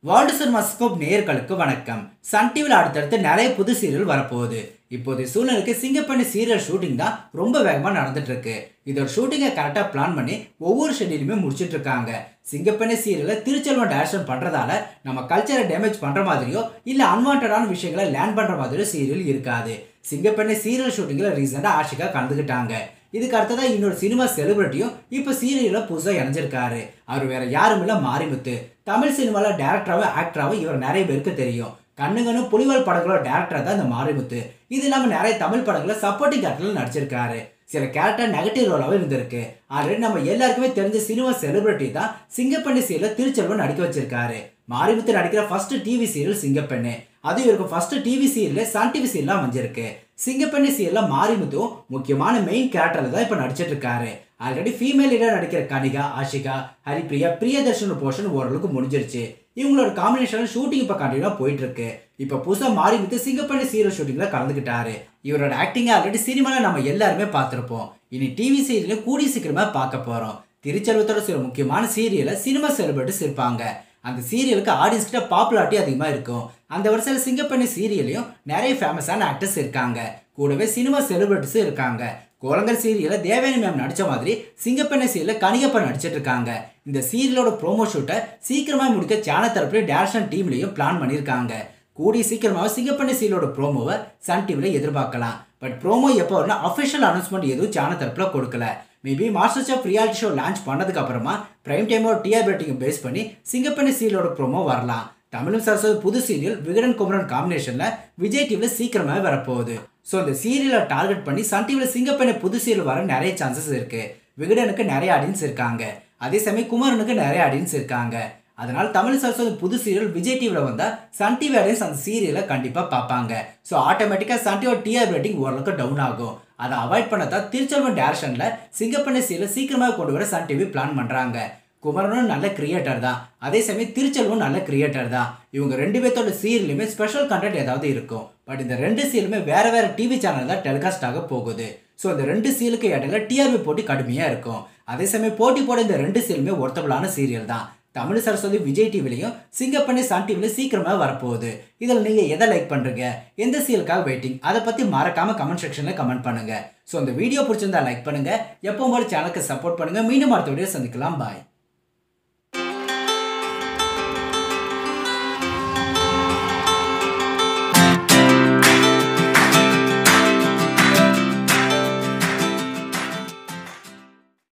world cinema scope நேயர்களுக்கு வணக்கம் Sun டிவியில் அடுத்தடுத்து நிறைய புது சீரியல் வரப்போகுது இப்போதைய சூழ்நிலைக்கு சிங்கப்பண்ணி சீரியல் ஷூட்டிங் தான் ரொம்ப வேகமாக நடந்துட்டு இருக்கு இதோட ஷூட்டிங்கை கரெக்டாக பிளான் பண்ணி ஒவ்வொரு ஷெட்யூலுமே முடிச்சிட்டு இருக்காங்க சிங்கப்பண்ணி சீரியலை திருச்செல்வன் டைரக்ஷன் பண்ணுறதால நம்ம கல்ச்சரை டேமேஜ் பண்ணுற மாதிரியோ இல்லை அன்வான்டான விஷயங்களை லேண்ட் பண்ணுற மாதிரியோ சீரியல் இருக்காது சிங்கப்பண்ணி சீரியல் ஷூட்டிங்கில் ரீசெண்டாக ஆஷிகா கலந்துக்கிட்டாங்க இதுக்கு அடுத்ததா இன்னொரு சினிமா செலிபிரிட்டியும் இப்போ சீரியலில் புதுசாக இணைஞ்சிருக்காரு அவர் வேற யாரும் இல்லை மாரிமுத்து தமிழ் சினிமாவில் டேரக்டராகவும் ஆக்டராகவும் இவர் நிறைய பேருக்கு தெரியும் கண்ணுங்கன்னு புலிவால் படங்களோட டேரக்டர் தான் இந்த மாரிமுத்து இது இல்லாமல் நிறைய தமிழ் படங்களை சப்போர்ட்டிங் கேரக்டரில் நடிச்சிருக்காரு சில கேரக்டர் நெகட்டிவ் ரோலாகவும் இருந்திருக்கு ஆல்ரெடி நம்ம எல்லாருக்குமே தெரிஞ்ச சினிமா செலிபிரிட்டி தான் சிங்கப்பண்ணி சீரியல் திருச்செல்வன் நடிக்க வச்சிருக்காரு மாரிமுத்து நடிக்கிற ஃபர்ஸ்ட் டிவி சீரியல் சிங்கப்பெண்ணு அது இவருக்கு first TV serial Sun TV சீரியலாக அமைஞ்சிருக்கு சிங்கப்பண்ணி சீரியல்ல மாரிமுத்துவும் முக்கியமான மெயின் கேரக்டர்ல தான் இப்போ நடிச்சிட்டு இருக்காரு ஆல்ரெடி ஃபீமேல் லீடர் நடிக்கிற கனிகா ஆஷிகா ஹரிப்ரியா பிரியதர்ஷன் போர்ஷன் ஓரளவுக்கு முடிஞ்சிருச்சு இவங்களோட காம்பினேஷன் ஷூட்டிங் இப்போ கண்டினியூவாக போயிட்டு இருக்கு இப்போ புதுசாக மாரிமுத்து சிங்கப்பண்ணி சீரியல் ஷூட்டிங்கில் கலந்துக்கிட்டாரு இவரோட ஆக்டிங்கை ஆல்ரெடி சினிமாவில் நம்ம எல்லாருமே பார்த்துருப்போம் இனி டிவி சீரியலில் கூடி சீக்கிரமாக பார்க்க போகிறோம் திருச்செல்வத்தோட சில முக்கியமான சீரியலை சினிமா செலிபிரிட்டிஸ் இருப்பாங்க அந்த சீரியலுக்கு ஆடியன்ஸ் கிட்ட பாப்புலாரிட்டி அதிகமாக இருக்கும் அந்த வருஷத்தில் சிங்கப்பண்ணி சீரியலையும் நிறைய ஃபேமஸான ஆக்டர்ஸ் இருக்காங்க கூடவே சினிமா செலிபிரிட்டிஸும் இருக்காங்க கோலங்கர் சீரியலில் தேவயானி மேம் நடித்த மாதிரி சிங்கப்பண்ணி சீரியலில் கனிகப்பன் நடிச்சிட்டு இருக்காங்க இந்த சீரியலோட ப்ரோமோ ஷூட்டை சீக்கிரமாக முடிக்க சேனல் தரப்புலையும் டேரக்ஷன் டீம்லையும் பிளான் பண்ணியிருக்காங்க கூடிய சீக்கிரமாக சிங்கப்பண்ணி சீரியலோட ப்ரோமோவை சன் டிவியில் எதிர்பார்க்கலாம் பட் ப்ரோமோ எப்போ வரும்னா அஃபிஷியல் அனௌன்ஸ்மெண்ட் எதுவும் சேனல் தரப்பில் கொடுக்கல maybe master chef reality show launch பண்ணதுக்கு அப்புறமா பிரைம் டைமோட டிஆர் ரேட்டிங்கை பேஸ் பண்ணி சிங்கப்பண்ணி சீரியலோட ப்ரோமோ வரலாம் தமிழும் சரஸ்வதி புது சீரியல் விகடன் குமரன் காம்பினேஷனில் விஜய் டிவியில் சீக்கிரமாகவே வரப்போகுது ஸோ இந்த சீரியலை டார்கெட் பண்ணி சன் டிவியில் சிங்கப்பண்ணி புது சீரியல் வர நிறைய சான்சஸ் இருக்கு விகடனுக்கு நிறைய ஆடியன்ஸ் இருக்காங்க அதே சமயம் குமரனுக்கு நிறைய ஆடியன்ஸ் இருக்காங்க அதனால தமிழ் சரஸ்வதி புது சீரியல் விஜய் டிவியில் வந்தால் சன் டிவி ஆடியன்ஸ் அந்த சீரியலை கண்டிப்பாக பார்ப்பாங்க ஸோ ஆட்டோமேட்டிக்காக சன் டிவியோட டிஆர் ரேட்டிங் ஓரளவுக்கு டவுன் ஆகும் அதை அவாய்ட் பண்ணதான் திருச்செல்வன் டேரக்ஷனில் சிங்கப்பண்ணி சீரியல் சீக்கிரமாக கொண்டு வர சன் டிவி பிளான் பண்ணுறாங்க குமரனும் நல்ல கிரியேட்டர் தான் அதே சமயம் திருச்செல்வம் நல்ல கிரியேட்டர் தான் இவங்க ரெண்டு பேர்த்தோட சீரியலுமே ஸ்பெஷல் கண்டென்ட் ஏதாவது இருக்கும் பட் இந்த ரெண்டு சீரியலுமே வேற வேற டிவி சேனல் தான் டெலிகாஸ்ட் ஆக போகுது ஸோ இந்த ரெண்டு சீலுக்கு இடையில டிஆர்பி போட்டி கடுமையாக இருக்கும் அதே சமயம் போட்டி போட இந்த ரெண்டு சீரியலுமே ஒருத்தபலான சீரியல் தான் தமிழ் சரஸ்வதி விஜய் டிவிலையும் சிங்கப்பண்ணி சன் டிவிலையும் சீக்கிரமாக வரப்போகுது இதில் நீங்கள் எதை லைக் பண்ணுறீங்க எந்த சீலுக்காக வெயிட்டிங் அதை பற்றி மறக்காமல் கமெண்ட் செக்ஷனில் கமெண்ட் பண்ணுங்கள் ஸோ இந்த வீடியோ பிடிச்சிருந்தா லைக் பண்ணுங்கள் எப்போ போல சேனலுக்கு சப்போர்ட் பண்ணுங்கள் மீண்டும் அடுத்த வீடியோ சந்திக்கலாம் பாய்